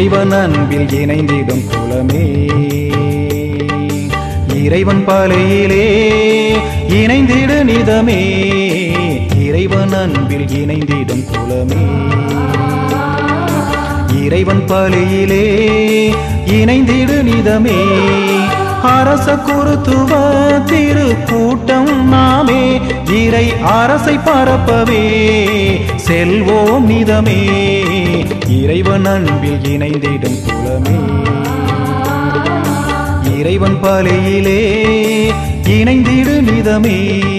இறைவன் அன்பில் இணைந்திடும் குலமே இறைவன் பாலையிலே இணைந்திடு நிதமே இறைவன் அன்பில் இணைந்திடும் குலமே இறைவன் பாலையிலே இணைந்திடு நிதமே அரச குருத்துவ திரு கூட்டம் நாமே இறை அரசை பரப்பவே செல்வோம் நிதமே இறைவன் அன்பில் இணைந்திடும் குலமே இறைவன் பாலையிலே இணைந்திடு நிதமே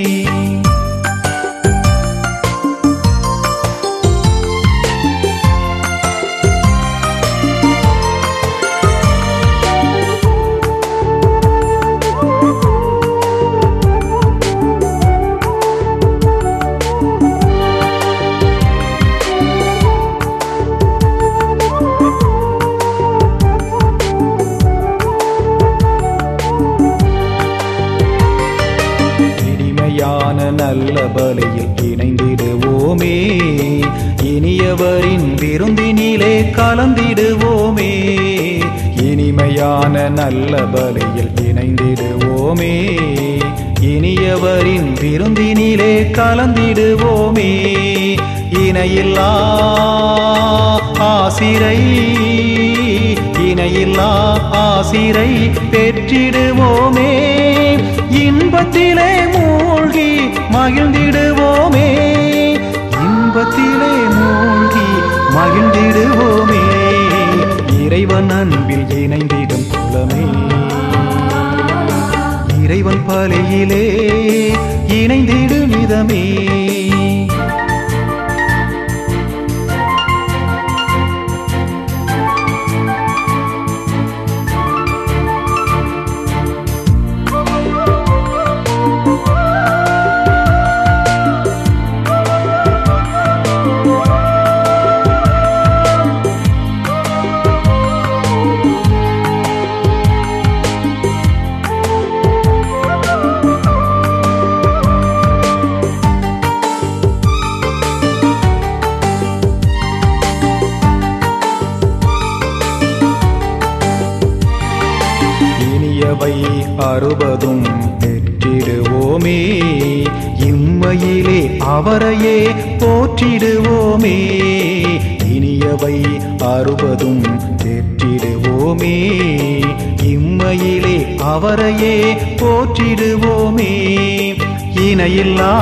இனிமையான நல்ல பலியில் இணைந்திடுவோமே இனியவரின் விருந்தினிலே கலந்திடுவோமே இனிமையான நல்ல பலியில் இணைந்திடுவோமே இனியவரின் விருந்தினிலே கலந்திடுவோமே இணையில்லா ஆசிரை இணையில்லா ஆசிரை பெற்றிடுவோமே இன்பத்திலே மூழ்கி மகிழ்ந்திடுவோமே இன்பத்திலே மூழ்கி மகிழ்ந்திடுவோமே இறைவன் அன்பில் இணைந்திடும் குலமே இறைவன் பாலையிலே இணைந்திடு நிதமே இனியவை அறுபதும் பெற்றிடுவோமே இம்மையிலே அவரையே போற்றிடுவோமே இனியவை அறுபதும் பெற்றிடுவோமே இம்மையிலே அவரையே போற்றிடுவோமே இணையில்லா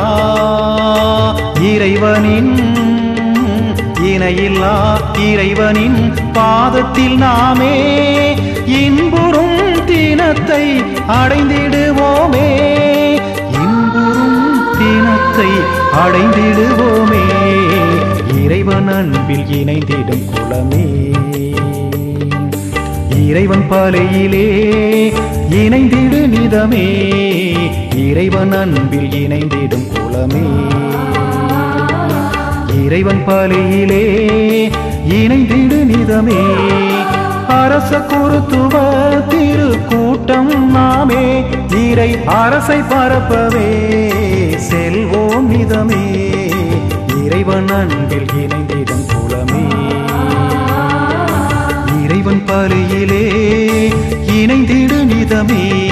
இறைவனின் இணையில்லா இறைவனின் பாதத்தில் நாமே இன்புறும் தினத்தை அடைந்திடுவோமே இன்புறும் தினத்தை அடைந்திடுவோமே இறைவன் அன்பில் இணைந்திடும் குலமே இறைவன் பாலையிலே இணைந்திடு நிதமே இறைவன் அன்பில் இணைந்திடும் குலமே இறைவன் பாலையிலே இணைந்திடு நிதமே அரச குருத்துவ திரு கூட்டம் நாமே இறை அரசை பரப்பவே செல்வோம் நிதமே இறைவன் அன்பில் இணைந்திடும் குலமே இறைவன் பாலையிலே இணைந்திடு நிதமே